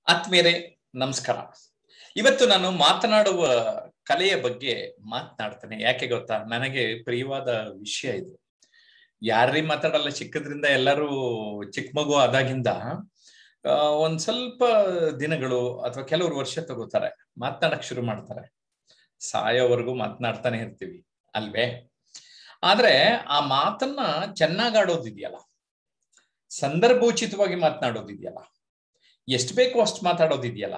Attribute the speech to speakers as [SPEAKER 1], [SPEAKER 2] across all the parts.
[SPEAKER 1] ಆತ್ಮೀಯರೇ ನಮಸ್ಕಾರ ಇವತ್ತು ನಾನು ಮಾತನಾಡುವ ಕಲೆಯ ಬಗ್ಗೆ ಮಾತನಾಡ್ತೇನೆ ಯಾಕೆ ಗೊತ್ತಾ ನನಗೆ ಪ್ರಿಯವಾದ ವಿಷಯ ಇದು ಯಾರೇ ಮಾತಾಡಲ್ಲ ಚಿಕ್ಕದ್ರಿಂದ ಎಲ್ಲರೂ ಚಿಕ್ಕ ಮಗು ಆದಾಗಿಂದ ಆ, ಒಂದ್ ಸ್ವಲ್ಪ ದಿನಗಳು ಅಥವಾ ಕೆಲವರು ವರ್ಷ ತಗೋತಾರೆ ಮಾತನಾಡಕ್ ಶುರು ಮಾಡ್ತಾರೆ ಸಾಯೋವರೆಗೂ ಮಾತನಾಡ್ತಾನೆ ಇರ್ತೀವಿ ಅಲ್ವೇ ಆದ್ರೆ ಆ ಮಾತನ್ನ ಚೆನ್ನಾಗ್ ಆಡೋದಿದೆಯಲ್ಲ ಸಂದರ್ಭೋಚಿತವಾಗಿ ಮಾತನಾಡೋದಿದೆಯಲ್ಲ ಎಷ್ಟು ಬೇಕೋ ಅಷ್ಟು ಮಾತಾಡೋದಿದೆಯಲ್ಲ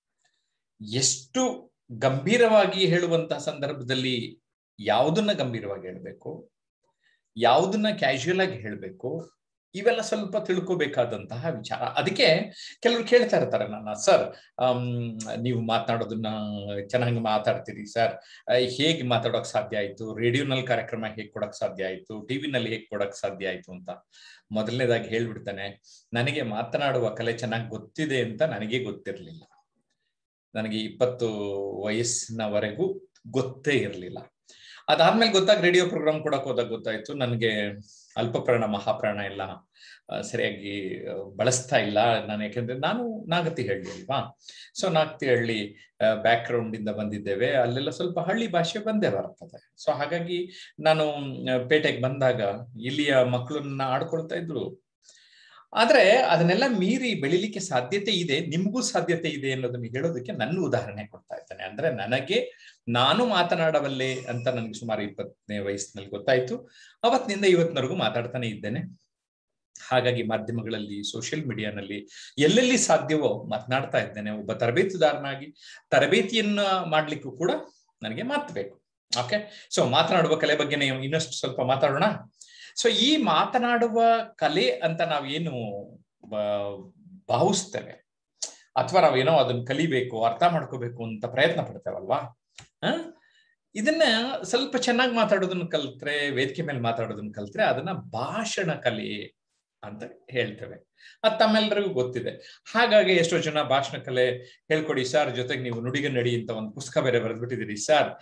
[SPEAKER 1] ಎಷ್ಟು ಗಂಭೀರವಾಗಿ ಹೇಳುವಂತಹ ಸಂದರ್ಭದಲ್ಲಿ ಯಾವುದನ್ನ ಗಂಭೀರವಾಗಿ ಹೇಳ್ಬೇಕು ಯಾವುದನ್ನ ಕ್ಯಾಶುಯಲ್ ಆಗಿ ಹೇಳ್ಬೇಕು ಇವೆಲ್ಲ ಸ್ವಲ್ಪ ತಿಳ್ಕೋಬೇಕಾದಂತಹ ವಿಚಾರ ಅದಕ್ಕೆ ಕೆಲವರು ಕೇಳ್ತಾ ಇರ್ತಾರೆ ನನ್ನ ಸರ್ ನೀವು ಮಾತನಾಡೋದನ್ನ ಚೆನ್ನಾಗಿ ಮಾತಾಡ್ತೀರಿ ಸರ್ ಹೇಗೆ ಮಾತಾಡೋಕ್ ಸಾಧ್ಯ ಆಯ್ತು ರೇಡಿಯೋನಲ್ಲಿ ಕಾರ್ಯಕ್ರಮ ಹೇಗೆ ಕೊಡಕ್ ಸಾಧ್ಯ ಆಯ್ತು ಟಿವಿನಲ್ಲಿ ಹೇಗೆ ಕೊಡಕ್ ಸಾಧ್ಯ ಆಯ್ತು ಅಂತ ಮೊದಲನೇದಾಗಿ ಹೇಳ್ಬಿಡ್ತಾನೆ ನನಗೆ ಮಾತನಾಡುವ ಕಲೆ ಚೆನ್ನಾಗಿ ಗೊತ್ತಿದೆ ಅಂತ ನನಗೆ ಗೊತ್ತಿರಲಿಲ್ಲ ನನಗೆ ಇಪ್ಪತ್ತು ವಯಸ್ಸಿನವರೆಗೂ ಗೊತ್ತೇ ಇರಲಿಲ್ಲ ಅದಾದ್ಮೇಲೆ ಗೊತ್ತಾಗ ರೇಡಿಯೋ ಪ್ರೋಗ್ರಾಮ್ ಕೊಡಕ್ ಹೋದಾಗ ಗೊತ್ತಾಯ್ತು ನನಗೆ ಅಲ್ಪಪ್ರಾಣ ಮಹಾಪ್ರಾಣ ಎಲ್ಲ ಆ, ಸರಿಯಾಗಿ ಆ, ಬಳಸ್ತಾ ಇಲ್ಲ ನಾನು ಯಾಕೆಂದ್ರೆ ನಾನು ನಾಗತಿ ಹಳ್ಳಿ ಅಲ್ವಾ ಸೊ ನಾಗತಿ ಹಳ್ಳಿ ಬ್ಯಾಕ್ ಗ್ರೌಂಡ್ ಇಂದ ಬಂದಿದ್ದೇವೆ ಅಲ್ಲೆಲ್ಲ ಸ್ವಲ್ಪ ಹಳ್ಳಿ ಭಾಷೆ ಬಂದೇ ಬರ್ತದೆ ಸೊ ಹಾಗಾಗಿ ನಾನು ಆ, ಪೇಟೆಗೆ ಬಂದಾಗ ಇಲ್ಲಿಯ ಮಕ್ಕಳನ್ನ ಆಡ್ಕೊಳ್ತಾ ಇದ್ರು ಆದ್ರೆ ಅದನ್ನೆಲ್ಲ ಮೀರಿ ಬೆಳಿಲಿಕ್ಕೆ ಸಾಧ್ಯತೆ ಇದೆ ನಿಮಗೂ ಸಾಧ್ಯತೆ ಇದೆ ಅನ್ನೋದನ್ನ ಹೇಳೋದಕ್ಕೆ ನನ್ನ ಉದಾಹರಣೆ ಕೊಡ್ತಾ ಇದ್ದೇನೆ ಅಂದ್ರೆ ನನಗೆ ನಾನು ಮಾತನಾಡಬಲ್ಲೆ ಅಂತ ನನಗೆ ಸುಮಾರು ಇಪ್ಪತ್ತನೇ ವಯಸ್ಸಿನಲ್ಲಿ ಗೊತ್ತಾಯ್ತು ಅವತ್ತಿನಿಂದ ಇವತ್ತಿನವರೆಗೂ ಮಾತಾಡ್ತಾನೆ ಇದ್ದೇನೆ ಹಾಗಾಗಿ ಮಾಧ್ಯಮಗಳಲ್ಲಿ ಸೋಷಿಯಲ್ ಮೀಡಿಯಾನಲ್ಲಿ ಎಲ್ಲೆಲ್ಲಿ ಸಾಧ್ಯವೋ ಮಾತನಾಡ್ತಾ ಇದ್ದೇನೆ ಒಬ್ಬ ತರಬೇತುದಾರನಾಗಿ ತರಬೇತಿಯನ್ನ ಮಾಡ್ಲಿಕ್ಕೂ ಕೂಡ ನನಗೆ ಮಾತು ಬೇಕು ಓಕೆ ಸೊ ಮಾತನಾಡುವ ಕಲೆ ಬಗ್ಗೆ ನೀವು ಇನ್ನಷ್ಟು ಸ್ವಲ್ಪ ಮಾತಾಡೋಣ ಸೊ ಈ ಮಾತನಾಡುವ ಕಲೆ ಅಂತ ನಾವೇನು ಬ- ಭಾವಿಸ್ತೇವೆ ಅಥವಾ ನಾವೇನೋ ಅದನ್ನ ಕಲಿಬೇಕು ಅರ್ಥ ಮಾಡ್ಕೋಬೇಕು ಅಂತ ಪ್ರಯತ್ನ ಪಡ್ತೇವಲ್ವಾ ಹ ಇದನ್ನ ಸ್ವಲ್ಪ ಚೆನ್ನಾಗಿ ಮಾತಾಡೋದನ್ನ ಕಲ್ತ್ರೆ ವೇದಿಕೆ ಮೇಲೆ ಮಾತಾಡೋದನ್ನ ಕಲ್ತ್ರೆ ಅದನ್ನ ಭಾಷಣ ಕಲೆ ಅಂತ ಹೇಳ್ತೇವೆ ಅದು ತಮ್ಮೆಲ್ಲರಿಗೂ ಗೊತ್ತಿದೆ ಹಾಗಾಗಿ ಎಷ್ಟೋ ಜನ ಭಾಷಣ ಕಲೆ ಹೇಳ್ಕೊಡಿ ಸರ್ ಜೊತೆಗೆ ನೀವು ನುಡಿಗ ನಡಿ ಅಂತ ಒಂದು ಪುಸ್ತಕ ಬೇರೆ ಬರೆದ್ಬಿಟ್ಟಿದ್ದೀರಿ ಸರ್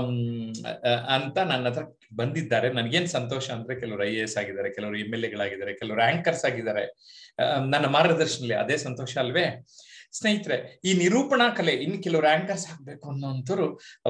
[SPEAKER 1] ಅಂತ ನನ್ನ ಹತ್ರ ಬಂದಿದ್ದಾರೆ ನನಗೇನ್ ಸಂತೋಷ ಅಂದ್ರೆ ಕೆಲವರು ಐ ಎ ಎಸ್ ಆಗಿದ್ದಾರೆ ಕೆಲವರು ಎಂ ಎಲ್ ಎಗಳಾಗಿದ್ದಾರೆ ಕೆಲವರು ಆಂಕರ್ಸ್ ಆಗಿದ್ದಾರೆ ಆ, ನನ್ನ ಮಾರ್ಗದರ್ಶನದಲ್ಲಿ ಅದೇ ಸಂತೋಷ ಅಲ್ವೇ ಸ್ನೇಹಿತರೆ ಈ ನಿರೂಪಣಾ ಕಲೆ ಇನ್ನು ಕೆಲವರು ಆಂಕರ್ಸ್ ಆಗ್ಬೇಕು ಅನ್ನೋಂಥವ್ರು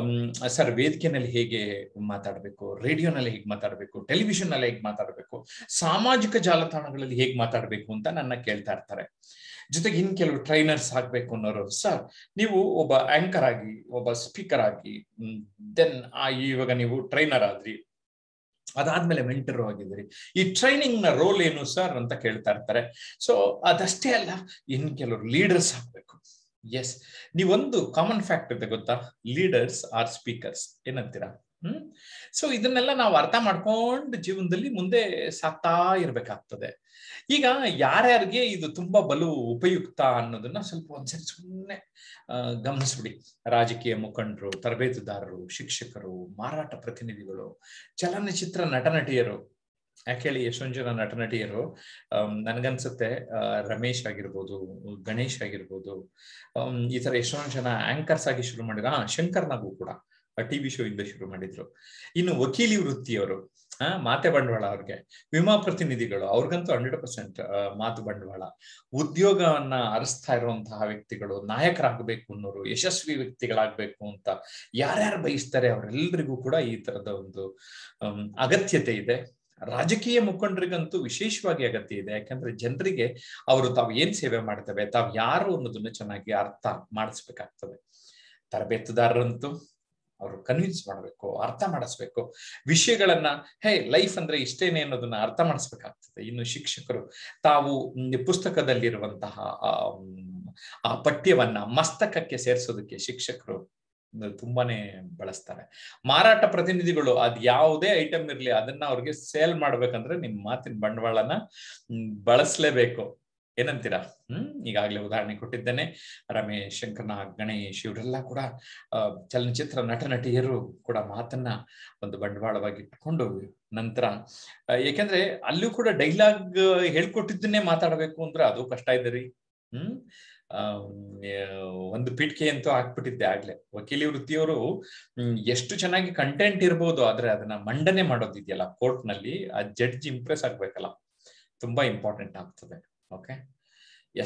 [SPEAKER 1] ಸರ್ ವೇದಿಕೆನಲ್ಲಿ ಹೇಗೆ ಮಾತಾಡಬೇಕು ರೇಡಿಯೋನಲ್ಲಿ ಹೇಗೆ ಮಾತಾಡಬೇಕು ಟೆಲಿವಿಷನ್ ನಲ್ಲಿ ಹೇಗೆ ಮಾತಾಡಬೇಕು ಸಾಮಾಜಿಕ ಜಾಲತಾಣಗಳಲ್ಲಿ ಹೇಗೆ ಮಾತಾಡಬೇಕು ಅಂತ ನನ್ನ ಕೇಳ್ತಾ ಇರ್ತಾರೆ ಜೊತೆಗೆ ಇನ್ ಕೆಲವು ಟ್ರೈನರ್ಸ್ ಆಗ್ಬೇಕು ಅನ್ನೋರು ಸರ್ ನೀವು ಒಬ್ಬ ಆಂಕರ್ ಆಗಿ ಒಬ್ಬ ಸ್ಪೀಕರ್ ಆಗಿ ದೆನ್ ಇವಾಗ ನೀವು ಟ್ರೈನರ್ ಆದ್ರಿ ಅದಾದ್ಮೇಲೆ ಮೆಂಟರ್ ಆಗಿದ್ರಿ ಈ ಟ್ರೈನಿಂಗ್ ನ ರೋಲ್ ಏನು ಸರ್ ಅಂತ ಕೇಳ್ತಾ ಇರ್ತಾರೆ ಸೊ ಅದಷ್ಟೇ ಅಲ್ಲ ಇನ್ ಕೆಲವರು ಲೀಡರ್ಸ್ ಆಗ್ಬೇಕು ಎಸ್ ನೀವೊಂದು ಕಾಮನ್ ಫ್ಯಾಕ್ಟ್ ಇದೆ ಗೊತ್ತಾ ಲೀಡರ್ಸ್ ಆರ್ ಸ್ಪೀಕರ್ಸ್ ಏನಂತೀರಾ ಹ್ಮ್ ಸೊ ಇದನ್ನೆಲ್ಲ ನಾವು ಅರ್ಥ ಮಾಡ್ಕೊಂಡು ಜೀವನದಲ್ಲಿ ಮುಂದೆ ಸಾಕ್ತಾ ಇರ್ಬೇಕಾಗ್ತದೆ ಈಗ ಯಾರ್ಯಾರಿಗೆ ಇದು ತುಂಬಾ ಬಲು ಉಪಯುಕ್ತ ಅನ್ನೋದನ್ನ ಸ್ವಲ್ಪ ಒಂದ್ಸರಿ ಸುಮ್ಮನೆ ಗಮನಿಸ್ಬಿಡಿ ರಾಜಕೀಯ ಮುಖಂಡರು ತರಬೇತುದಾರರು ಶಿಕ್ಷಕರು ಮಾರಾಟ ಪ್ರತಿನಿಧಿಗಳು ಚಲನಚಿತ್ರ ನಟನಟಿಯರು ಯಾಕೆ ಹೇಳಿ ಎಷ್ಟೊಂದು ಜನ ನಟನಟಿಯರು ಆಮ್, ನನ್ಗನ್ಸುತ್ತೆ ಆ, ರಮೇಶ್ ಆಗಿರ್ಬೋದು ಗಣೇಶ್ ಆಗಿರ್ಬೋದು ಆಮ್, ಈ ತರ ಎಷ್ಟೊಂದು ಜನ ಆಂಕರ್ಸ್ ಆಗಿ ಶುರು ಮಾಡಿದ ಹಾ ಶಂಕರ್ನಾಗೂ ಕೂಡ ಟಿವಿ ಶೋ ಇಂದ ಶುರು ಮಾಡಿದ್ರು ಇನ್ನು ವಕೀಲಿ ವೃತ್ತಿಯವರು ಆ ಮಾತೆ ಬಂಡವಾಳ ಅವ್ರಿಗೆ ವಿಮಾ ಪ್ರತಿನಿಧಿಗಳು ಅವ್ರಿಗಂತೂ ಹಂಡ್ರೆಡ್ ಪರ್ಸೆಂಟ್ ಮಾತು ಬಂಡವಾಳ ಉದ್ಯೋಗವನ್ನ ಅರಸ್ತಾ ಇರುವಂತಹ ವ್ಯಕ್ತಿಗಳು ನಾಯಕರಾಗಬೇಕು ಅನ್ನೋರು ಯಶಸ್ವಿ ವ್ಯಕ್ತಿಗಳಾಗ್ಬೇಕು ಅಂತ ಯಾರ್ಯಾರು ಬಯಸ್ತಾರೆ ಅವರೆಲ್ಲರಿಗೂ ಕೂಡ ಈ ತರದ ಒಂದು ಆಮ್, ಅಗತ್ಯತೆ ಇದೆ ರಾಜಕೀಯ ಮುಖಂಡರಿಗಂತೂ ವಿಶೇಷವಾಗಿ ಅಗತ್ಯ ಇದೆ ಯಾಕಂದ್ರೆ ಜನರಿಗೆ ಅವರು ತಾವು ಏನ್ ಸೇವೆ ಮಾಡ್ತೇವೆ ತಾವು ಯಾರು ಅನ್ನೋದನ್ನ ಚೆನ್ನಾಗಿ ಅರ್ಥ ಮಾಡಿಸ್ಬೇಕಾಗ್ತದೆ ತರಬೇತುದಾರರಂತೂ ಅವರು ಕನ್ವಿನ್ಸ್ ಮಾಡಬೇಕು ಅರ್ಥ ಮಾಡಿಸ್ಬೇಕು ವಿಷಯಗಳನ್ನ ಹೇ ಲೈಫ್ ಅಂದ್ರೆ ಇಷ್ಟೇನೆ ಅನ್ನೋದನ್ನ ಅರ್ಥ ಮಾಡಿಸ್ಬೇಕಾಗ್ತದೆ ಇನ್ನು ಶಿಕ್ಷಕರು ತಾವು ಮ್, ಪುಸ್ತಕದಲ್ಲಿರುವಂತಹ ಆ, ಮ್, ಆ ಪಠ್ಯವನ್ನ ಮಸ್ತಕಕ್ಕೆ ಸೇರಿಸೋದಕ್ಕೆ ಶಿಕ್ಷಕರು ಮ್, ತುಂಬಾನೇ ಬಳಸ್ತಾರೆ ಮಾರಾಟ ಪ್ರತಿನಿಧಿಗಳು ಅದ್ ಯಾವುದೇ ಐಟಮ್ ಇರ್ಲಿ ಅದನ್ನ ಅವ್ರಿಗೆ ಸೇಲ್ ಮಾಡ್ಬೇಕಂದ್ರೆ ನಿಮ್ ಮಾತಿನ ಬಂಡವಾಳನ ಮ್, ಬಳಸ್ಲೇಬೇಕು ಏನಂತೀರಾ ಹ್ಮ್ ಈಗಾಗ್ಲೇ ಉದಾಹರಣೆ ಕೊಟ್ಟಿದ್ದೇನೆ ರಮೇಶ್ ಶಂಕರ್ನಾಗ್ ಗಣೇಶ್ ಇವರೆಲ್ಲ ಕೂಡ ಆ, ಚಲನಚಿತ್ರ ನಟ ನಟಿಯರು ಕೂಡ ಮಾತನ್ನ ಒಂದು ಬಂಡವಾಳವಾಗಿ ಇಟ್ಕೊಂಡು ನಂತರ ಆ, ಏಕೆಂದ್ರೆ ಅಲ್ಲೂ ಕೂಡ ಡೈಲಾಗ್ ಹೇಳ್ಕೊಟ್ಟಿದ್ದನ್ನೇ ಮಾತಾಡಬೇಕು ಅಂದ್ರೆ ಅದು ಕಷ್ಟ ಇದೆ ರೀ ಹ್ಮ್ ಆಮ್, ಆ, ಒಂದು ಪೀಠಿಕೆ ಅಂತೂ ಹಾಕ್ಬಿಟ್ಟಿದ್ದೆ ಆಗ್ಲೇ ವಕೀಲಿ ವೃತ್ತಿಯವರು ಹ್ಮ್, ಎಷ್ಟು ಚೆನ್ನಾಗಿ ಕಂಟೆಂಟ್ ಇರ್ಬೋದು ಆದ್ರೆ ಅದನ್ನ ಮಂಡನೆ ಮಾಡೋದಿದೆಯಲ್ಲ ಕೋರ್ಟ್ ನಲ್ಲಿ ಆ ಜಡ್ಜ್ ಇಂಪ್ರೆಸ್ ಆಗ್ಬೇಕಲ್ಲ ತುಂಬಾ ಇಂಪಾರ್ಟೆಂಟ್ ಆಗ್ತದೆ ಓಕೆ ಎಸ್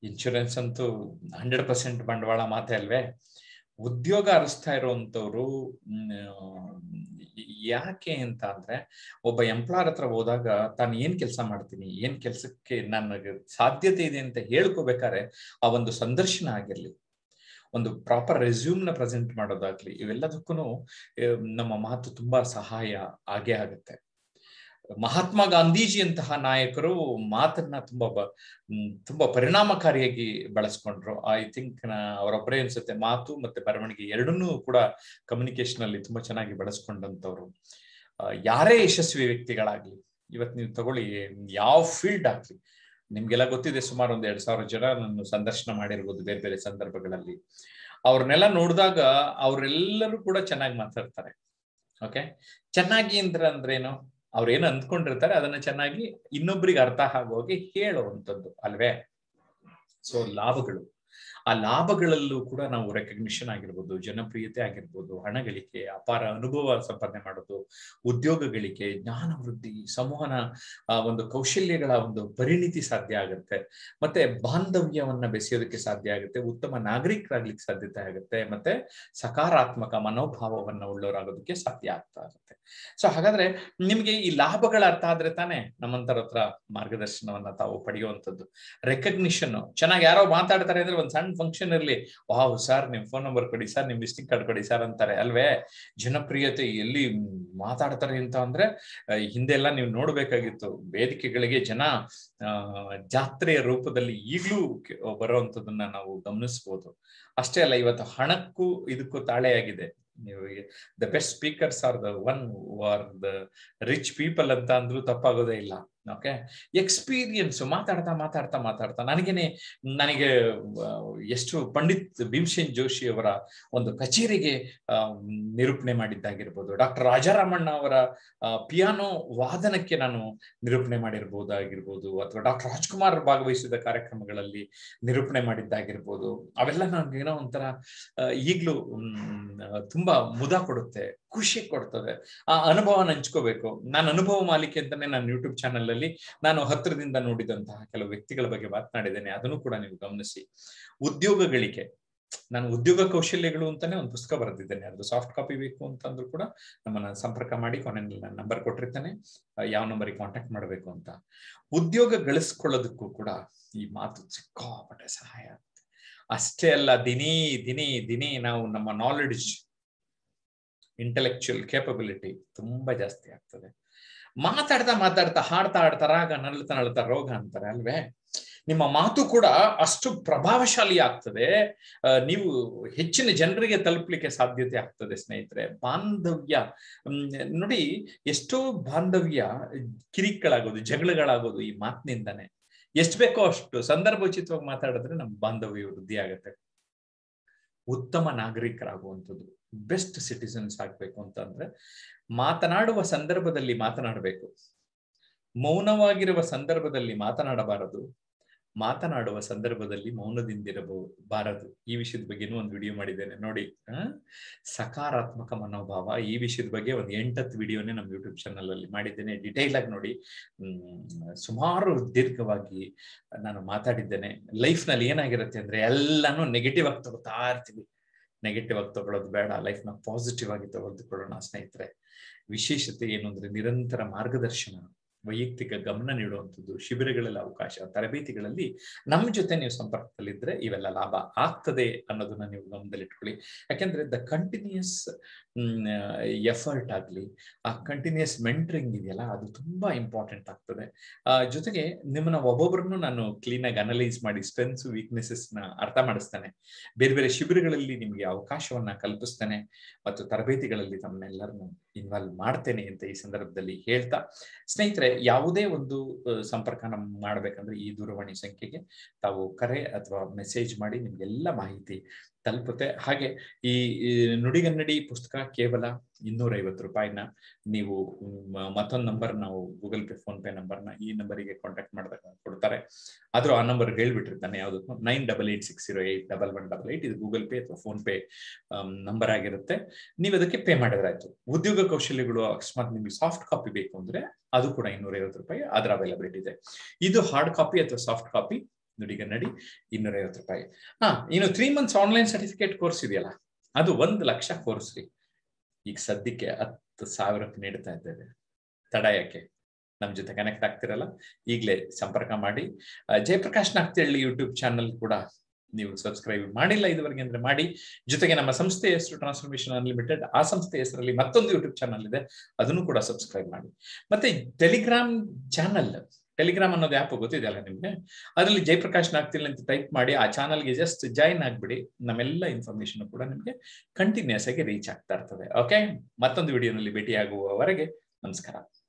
[SPEAKER 1] ಇನ್ಶೂರೆನ್ಸ್ ಅಂತೂ ಹಂಡ್ರೆಡ್ ಪರ್ಸೆಂಟ್ ಬಂಡವಾಳ ಮಾತೆ ಅಲ್ವೇ ಉದ್ಯೋಗ ಅರಸ್ತಾ ಇರುವಂತವ್ರು ಯಾಕೆ ಅಂತ ಅಂದ್ರೆ ಒಬ್ಬ ಎಂಪ್ಲಾಯರ್ ಹತ್ರ ಹೋದಾಗ ತಾನು ಏನ್ ಕೆಲಸ ಮಾಡ್ತೀನಿ ಏನ್ ಕೆಲ್ಸಕ್ಕೆ ನನಗೆ ಸಾಧ್ಯತೆ ಇದೆ ಅಂತ ಹೇಳ್ಕೋಬೇಕಾದ್ರೆ ಆ ಒಂದು ಸಂದರ್ಶನ ಆಗಿರ್ಲಿ ಒಂದು ಪ್ರಾಪರ್ ರೆಸ್ಯೂಮ್ ನ ಪ್ರೆಸೆಂಟ್ ಮಾಡೋದಾಗ್ಲಿ ಇವೆಲ್ಲದಕ್ಕೂ ನಮ್ಮ ಮಾತು ತುಂಬಾ ಸಹಾಯ ಆಗೇ ಆಗುತ್ತೆ ಮಹಾತ್ಮ ಗಾಂಧೀಜಿಯಂತಹ ನಾಯಕರು ಮಾತನ್ನ ತುಂಬಾ ತುಂಬಾ ಪರಿಣಾಮಕಾರಿಯಾಗಿ ಬಳಸ್ಕೊಂಡ್ರು ಐ ಥಿಂಕ್ ಅವರೊಬ್ಬರೇ ಅನ್ಸುತ್ತೆ ಮಾತು ಮತ್ತೆ ಬರವಣಿಗೆ ಎರಡನ್ನೂ ಕೂಡ ಕಮ್ಯುನಿಕೇಶನ್ ಅಲ್ಲಿ ತುಂಬಾ ಚೆನ್ನಾಗಿ ಬಳಸ್ಕೊಂಡಂತವ್ರು ಯಾರೇ ಯಶಸ್ವಿ ವ್ಯಕ್ತಿಗಳಾಗ್ಲಿ ಇವತ್ತು ನೀವು ತಗೊಳ್ಳಿ ಯಾವ ಫೀಲ್ಡ್ ಆಗ್ಲಿ ನಿಮ್ಗೆಲ್ಲ ಗೊತ್ತಿದೆ ಸುಮಾರು ಒಂದ್ ಎರಡ್ ಸಾವಿರ ಜನ ನಾನು ಸಂದರ್ಶನ ಮಾಡಿರ್ಬೋದು ಬೇರೆ ಬೇರೆ ಸಂದರ್ಭಗಳಲ್ಲಿ ಅವ್ರನ್ನೆಲ್ಲ ನೋಡಿದಾಗ ಅವರೆಲ್ಲರೂ ಕೂಡ ಚೆನ್ನಾಗಿ ಮಾತಾಡ್ತಾರೆ ಓಕೆ ಚೆನ್ನಾಗಿ ಅಂದ್ರೆ ಅಂದ್ರೇನು ಅವ್ರು ಏನು ಅಂದ್ಕೊಂಡಿರ್ತಾರೆ ಅದನ್ನ ಚೆನ್ನಾಗಿ ಇನ್ನೊಬ್ರಿಗೆ ಅರ್ಥ ಆಗೋಗಿ ಹೇಳುವಂಥದ್ದು ಅಲ್ವೇ ಸೊ ಲಾಭಗಳು ಆ ಲಾಭಗಳಲ್ಲೂ ಕೂಡ ನಾವು ರೆಕಗ್ನಿಷನ್ ಆಗಿರ್ಬೋದು ಜನಪ್ರಿಯತೆ ಆಗಿರ್ಬೋದು ಹಣ ಗಳಿಕೆ ಅಪಾರ ಅನುಭವ ಸಂಪಾದನೆ ಮಾಡೋದು ಉದ್ಯೋಗ ಗಳಿಕೆ ಜ್ಞಾನ ವೃದ್ಧಿ ಸಂವಹನ ಒಂದು ಕೌಶಲ್ಯಗಳ ಒಂದು ಪರಿಣಿತಿ ಸಾಧ್ಯ ಆಗುತ್ತೆ ಮತ್ತೆ ಬಾಂಧವ್ಯವನ್ನ ಬೆಸೆಯೋದಕ್ಕೆ ಸಾಧ್ಯ ಆಗುತ್ತೆ ಉತ್ತಮ ನಾಗರಿಕರಾಗ್ಲಿಕ್ಕೆ ಸಾಧ್ಯತೆ ಆಗುತ್ತೆ ಮತ್ತೆ ಸಕಾರಾತ್ಮಕ ಮನೋಭಾವವನ್ನ ಉಳ್ಳವರಾಗೋದಕ್ಕೆ ಸಾಧ್ಯ ಆಗ್ತಾ ಇರುತ್ತೆ ಸೊ ಹಾಗಾದ್ರೆ ನಿಮ್ಗೆ ಈ ಲಾಭಗಳ ಅರ್ಥ ಆದ್ರೆ ತಾನೇ ನಮ್ಮಂತರ ಹತ್ರ ಮಾರ್ಗದರ್ಶನವನ್ನ ತಾವು ಪಡೆಯುವಂಥದ್ದು ರೆಕಗ್ನಿಷನ್ ಚೆನ್ನಾಗಿ ಯಾರೋ ಮಾತಾಡ್ತಾರೆ ಅಂದ್ರೆ ಒಂದ್ ಸಣ್ಣ ಫಂಕ್ಷನ್ ಇರ್ಲಿ ವಾವ್ ಸರ್ ನಿಮ್ ಫೋನ್ ನಂಬರ್ ಕೊಡಿ ಸರ್ ನಿಮ್ ವಿಸಿಟಿಂಗ್ ಕಾರ್ಡ್ ಕೊಡಿ ಸರ್ ಅಂತಾರೆ ಅಲ್ವೇ ಜನಪ್ರಿಯತೆ ಎಲ್ಲಿ ಮಾತಾಡ್ತಾರೆ ಅಂತ ಅಂದ್ರೆ ಹಿಂದೆಲ್ಲ ನೀವು ನೋಡ್ಬೇಕಾಗಿತ್ತು ವೇದಿಕೆಗಳಿಗೆ ಜನ ಜಾತ್ರೆಯ ರೂಪದಲ್ಲಿ ಈಗ್ಲೂ ಬರುವಂತದನ್ನ ನಾವು ಗಮನಿಸ್ಬೋದು ಅಷ್ಟೇ ಅಲ್ಲ ಇವತ್ತು ಹಣಕ್ಕೂ ಇದಕ್ಕೂ ತಾಳೆಯಾಗಿದೆ ನೀವು the best speakers are the one are the rich people ಅಂತ ಅಂದ್ರೂ ತಪ್ಪಾಗೋದೇ ಇಲ್ಲ ಓಕೆ ಎಕ್ಸ್ಪೀರಿಯನ್ಸ್ ಮಾತಾಡ್ತಾ ಮಾತಾಡ್ತಾ ಮಾತಾಡ್ತಾ ನನಗೇನೆ ನನಗೆ ಎಷ್ಟು ಪಂಡಿತ್ ಭೀಮ್ಸೇನ್ ಜೋಶಿ ಅವರ ಒಂದು ಕಚೇರಿಗೆ ನಿರೂಪಣೆ ಮಾಡಿದ್ದಾಗಿರ್ಬೋದು ಡಾಕ್ಟರ್ ರಾಜಾರಾಮಣ್ಣ ಅವರ ಪಿಯಾನೋ ವಾದನಕ್ಕೆ ನಾನು ನಿರೂಪಣೆ ಮಾಡಿರ್ಬೋದಾಗಿರ್ಬೋದು ಅಥವಾ ಡಾಕ್ಟರ್ ರಾಜ್ಕುಮಾರ್ ಭಾಗವಹಿಸಿದ ಕಾರ್ಯಕ್ರಮಗಳಲ್ಲಿ ನಿರೂಪಣೆ ಮಾಡಿದ್ದಾಗಿರ್ಬೋದು ಅವೆಲ್ಲ ನನಗೆ ಏನೋ ಒಂಥರ ಈಗ್ಲೂ ತುಂಬಾ ಮುದ ಕೊಡುತ್ತೆ ಖುಷಿ ಕೊಡ್ತದೆ ಆ ಅನುಭವನ ಹಂಚ್ಕೋಬೇಕು ನಾನು ಅನುಭವ ಮಾಲಿಕೆ ಅಂತಾನೆ ನನ್ನ ಯೂಟ್ಯೂಬ್ ಚಾನಲ್ ಅಲ್ಲಿ ನಾನು ಹತ್ರದಿಂದ ನೋಡಿದಂತಹ ಕೆಲವು ವ್ಯಕ್ತಿಗಳ ಬಗ್ಗೆ ಮಾತನಾಡಿದ್ದೇನೆ ಅದನ್ನು ಕೂಡ ನೀವು ಗಮನಿಸಿ ಉದ್ಯೋಗ ಗಳಿಕೆ ನಾನು ಉದ್ಯೋಗ ಕೌಶಲ್ಯಗಳು ಅಂತಾನೆ ಒಂದು ಪುಸ್ತಕ ಬರೆದಿದ್ದೇನೆ ಅದು ಸಾಫ್ಟ್ ಕಾಪಿ ಬೇಕು ಅಂತಂದ್ರೂ ಕೂಡ ನಮ್ಮನ್ನ ಸಂಪರ್ಕ ಮಾಡಿ ಕೊನೆಯಲ್ಲಿ ನಾನು ನಂಬರ್ ಕೊಟ್ಟಿರ್ತೇನೆ ಯಾವ ನಂಬರಿಗೆ ಕಾಂಟ್ಯಾಕ್ಟ್ ಮಾಡಬೇಕು ಅಂತ ಉದ್ಯೋಗ ಗಳಿಸ್ಕೊಳ್ಳೋದಕ್ಕೂ ಕೂಡ ಈ ಮಾತು ಸಿಕ್ಕಾಪಟ್ಟೆ ಸಹಾಯ ಆಗುತ್ತೆ ಅಷ್ಟೇ ಅಲ್ಲ ದಿನೇ ದಿನೇ ದಿನೇ ನಾವು ನಮ್ಮ ನಾಲೆಡ್ಜ್ ಇಂಟೆಲೆಕ್ಚುಯಲ್ ಕೇಪಬಿಲಿಟಿ ತುಂಬಾ ಜಾಸ್ತಿ ಆಗ್ತದೆ ಮಾತಾಡ್ತಾ ಮಾತಾಡ್ತಾ ಹಾಡ್ತಾ ಹಾಡ್ತಾ ರಾಗ ನಳ್ತಾ ನಳ್ತಾ ರೋಗ ಅಂತಾರೆ ಅಲ್ವೇ ನಿಮ್ಮ ಮಾತು ಕೂಡ ಅಷ್ಟು ಪ್ರಭಾವಶಾಲಿ ಆಗ್ತದೆ ನೀವು ಹೆಚ್ಚಿನ ಜನರಿಗೆ ತಲುಪಲಿಕ್ಕೆ ಸಾಧ್ಯತೆ ಆಗ್ತದೆ ಸ್ನೇಹಿತರೆ ಬಾಂಧವ್ಯ ನೋಡಿ ಎಷ್ಟೋ ಬಾಂಧವ್ಯ ಕಿರಿಕ್ಗಳಾಗೋದು ಜಗಳಗಳಾಗೋದು ಈ ಮಾತಿನಿಂದಾನೆ ಎಷ್ಟು ಬೇಕೋ ಅಷ್ಟು ಸಂದರ್ಭೋಚಿತವಾಗಿ ಮಾತಾಡಿದ್ರೆ ನಮ್ಮ ಬಾಂಧವ್ಯ ವೃದ್ಧಿ ಆಗುತ್ತೆ ಉತ್ತಮ ನಾಗರಿಕರಾಗುವಂಥದ್ದು ಬೆಸ್ಟ್ ಸಿಟಿಸನ್ಸ್ ಆಗ್ಬೇಕು ಅಂತಂದ್ರೆ ಮಾತನಾಡುವ ಸಂದರ್ಭದಲ್ಲಿ ಮಾತನಾಡಬೇಕು ಮೌನವಾಗಿರುವ ಸಂದರ್ಭದಲ್ಲಿ ಮಾತನಾಡಬಾರದು ಮಾತನಾಡುವ ಸಂದರ್ಭದಲ್ಲಿ ಮೌನದಿಂದಿರಬಾರದು ಈ ವಿಷಯದ ಬಗ್ಗೆ ಒಂದು ವಿಡಿಯೋ ಮಾಡಿದ್ದೇನೆ ನೋಡಿ ಸಕಾರಾತ್ಮಕ ಮನೋಭಾವ ಈ ವಿಷಯದ ಬಗ್ಗೆ ಒಂದು ಎಂಟತ್ತು ವಿಡಿಯೋನೇ ನಮ್ಮ ಯೂಟ್ಯೂಬ್ ಚಾನಲ್ ಅಲ್ಲಿ ಮಾಡಿದ್ದೇನೆ ಡಿಟೈಲ್ ಆಗಿ ನೋಡಿ ಹ್ಮ್ ಸುಮಾರು ದೀರ್ಘವಾಗಿ ನಾನು ಮಾತಾಡಿದ್ದೇನೆ ಲೈಫ್ ನಲ್ಲಿ ಏನಾಗಿರುತ್ತೆ ಅಂದ್ರೆ ಎಲ್ಲಾನು ನೆಗೆಟಿವ್ ಆಗಿ ತಗೋತಾ ಇರ್ತೀವಿ ನೆಗೆಟಿವ್ ಆಗಿ ತಗೊಳ್ಳೋದು ಬೇಡ ಲೈಫ್ ನ ಪಾಸಿಟಿವ್ ಆಗಿ ತೆಗೆದುಕೊಳ್ಳೋಣ ಸ್ನೇಹಿತರೆ ವಿಶೇಷತೆ ಏನು ಅಂದ್ರೆ ನಿರಂತರ ಮಾರ್ಗದರ್ಶನ ವೈಯಕ್ತಿಕ ಗಮನ ನೀಡುವಂಥದ್ದು ಶಿಬಿರಗಳಲ್ಲಿ ಅವಕಾಶ ತರಬೇತಿಗಳಲ್ಲಿ ನಮ್ಮ ಜೊತೆ ನೀವು ಸಂಪರ್ಕದಲ್ಲಿದ್ರೆ ಇವೆಲ್ಲ ಲಾಭ ಆಗ್ತದೆ ಅನ್ನೋದನ್ನ ನೀವು ಗಮನದಲ್ಲಿಟ್ಕೊಳ್ಳಿ ಯಾಕೆಂದ್ರೆ ದ ಕಂಟಿನ್ಯೂಸ್ ಎಫರ್ಟ್ ಆಗಲಿ ಆ ಕಂಟಿನ್ಯೂಸ್ ಮೆಂಟ್ರಿಂಗ್ ಇದೆಯಲ್ಲ ಅದು ತುಂಬಾ ಇಂಪಾರ್ಟೆಂಟ್ ಆಗ್ತದೆ ಆ ಜೊತೆಗೆ ನಿಮ್ಮನ್ನ ಒಬ್ಬೊಬ್ಬರನ್ನು ನಾನು ಕ್ಲೀನ್ ಆಗಿ ಅನಲೈಸ್ ಮಾಡಿ ಸ್ಟ್ರೆಂತ್ಸ್ ವೀಕ್ನೆಸಸ್ ನ ಅರ್ಥ ಮಾಡಿಸ್ತೇನೆ ಬೇರೆ ಬೇರೆ ಶಿಬಿರಗಳಲ್ಲಿ ನಿಮಗೆ ಅವಕಾಶವನ್ನ ಕಲ್ಪಿಸ್ತೇನೆ ಮತ್ತು ತರಬೇತಿಗಳಲ್ಲಿ ತಮ್ಮನ್ನೆಲ್ಲರನ್ನು ಇನ್ವಾಲ್ವ್ ಮಾಡ್ತೇನೆ ಅಂತ ಈ ಸಂದರ್ಭದಲ್ಲಿ ಹೇಳ್ತಾ ಸ್ನೇಹಿತರೆ ಯಾವುದೇ ಒಂದು ಸಂಪರ್ಕನ ಮಾಡ್ಬೇಕಂದ್ರೆ ಈ ದೂರವಾಣಿ ಸಂಖ್ಯೆಗೆ ತಾವು ಕರೆ ಅಥವಾ ಮೆಸೇಜ್ ಮಾಡಿ ನಿಮ್ಗೆಲ್ಲ ಮಾಹಿತಿ ತಲುಪುತ್ತೆ ಹಾಗೆ ಈ ನುಡಿಗನ್ನಡಿ ಪುಸ್ತಕ ಕೇವಲ ಇನ್ನೂರ ಐವತ್ತು ರೂಪಾಯಿನ ನೀವು ಮತ್ತೊಂದು ನಂಬರ್ ನಾವು ಗೂಗಲ್ ಪೇ ಫೋನ್ ಪೇ ನಂಬರ್ನ ಈ ನಂಬರಿಗೆ ಕಾಂಟ್ಯಾಕ್ಟ್ ಮಾಡಿದಾಗ ಕೊಡ್ತಾರೆ ಆದ್ರೂ ಆ ನಂಬರ್ ಹೇಳ್ಬಿಟ್ಟಿರ್ತಾನೆ ಯಾವುದಕ್ಕೂ nine double eight six zero eight double one double eight ಇದು ಗೂಗಲ್ ಪೇ ಅಥವಾ ಫೋನ್ ಪೇ ನಂಬರ್ ಆಗಿರುತ್ತೆ ನೀವು ಅದಕ್ಕೆ ಪೇ ಮಾಡಿದ್ರಾಯ್ತು ಉದ್ಯೋಗ ಕೌಶಲ್ಯಗಳು ಅಕಸ್ಮಾತ್ ನಿಮ್ಗೆ ಸಾಫ್ಟ್ ಕಾಪಿ ಬೇಕು ಅಂದ್ರೆ ಅದು ಕೂಡ ಇನ್ನೂರ ಐವತ್ತು ರೂಪಾಯಿ ಅದರ ಅವೈಲಬಿಲಿಟಿ ಇದೆ ಇದು ಹಾರ್ಡ್ ಕಾಪಿ ಅಥವಾ ಸಾಫ್ಟ್ ಕಾಪಿ ನುಡಿಗನ್ನಡಿ ಇನ್ನೂರ ಐವತ್ತು ರೂಪಾಯಿ ಹಾ ಇನ್ನು three months online certificate course ಇದೆಯಲ್ಲ ಅದು ಒಂದು ಲಕ್ಷ ಕೋರ್ಸ್ ರೀ ಈಗ ಸದ್ಯಕ್ಕೆ ಹತ್ತು ಸಾವಿರಕ್ಕೆ ನೀಡ್ತಾ ಇದ್ದೇವೆ ತಡ ಯಾಕೆ ನಮ್ಮ ಜೊತೆ ಕನೆಕ್ಟ್ ಆಗ್ತಿರಲ್ಲ ಈಗಲೇ ಸಂಪರ್ಕ ಮಾಡಿ ಜಯಪ್ರಕಾಶ್ ನಾಗ್ತಿಹಳ್ಳಿ ಯೂಟ್ಯೂಬ್ ಚಾನಲ್ ಕೂಡ ನೀವು ಸಬ್ಸ್ಕ್ರೈಬ್ ಮಾಡಿಲ್ಲ ಇದುವರೆಗೆ ಅಂದ್ರೆ ಮಾಡಿ ಜೊತೆಗೆ ನಮ್ಮ ಸಂಸ್ಥೆ ಹೆಸರು ಟ್ರಾನ್ಸ್ಫರ್ಮೇಶನ್ ಅನ್ಲಿಮಿಟೆಡ್ ಆ ಸಂಸ್ಥೆ ಹೆಸರಲ್ಲಿ ಮತ್ತೊಂದು ಯೂಟ್ಯೂಬ್ ಚಾನಲ್ ಇದೆ ಅದನ್ನು ಕೂಡ ಸಬ್ಸ್ಕ್ರೈಬ್ ಮಾಡಿ ಮತ್ತೆ ಟೆಲಿಗ್ರಾಮ್ ಚಾನಲ್ ಟೆಲಿಗ್ರಾಮ್ ಅನ್ನೋದು ಆ್ಯಪ್ ಗೊತ್ತಿದೆಯಲ್ಲ ನಿಮ್ಗೆ ಅದರಲ್ಲಿ ಜಯಪ್ರಕಾಶ್ ನಾಗ್ತಿಲ್ ಅಂತ ಟೈಪ್ ಮಾಡಿ ಆ ಚಾನಲ್ಗೆ ಜಸ್ಟ್ ಜಾಯಿನ್ ಆಗ್ಬಿಡಿ ನಮ್ಮೆಲ್ಲ ಇನ್ಫಾರ್ಮೇಶನ್ ಕೂಡ ನಿಮ್ಗೆ ಕಂಟಿನ್ಯೂಸ್ ಆಗಿ ರೀಚ್ ಆಗ್ತಾ ಇರ್ತದೆ ಓಕೆ ಮತ್ತೊಂದು ವಿಡಿಯೋನಲ್ಲಿ ಭೇಟಿಯಾಗುವವರೆಗೆ ನಮಸ್ಕಾರ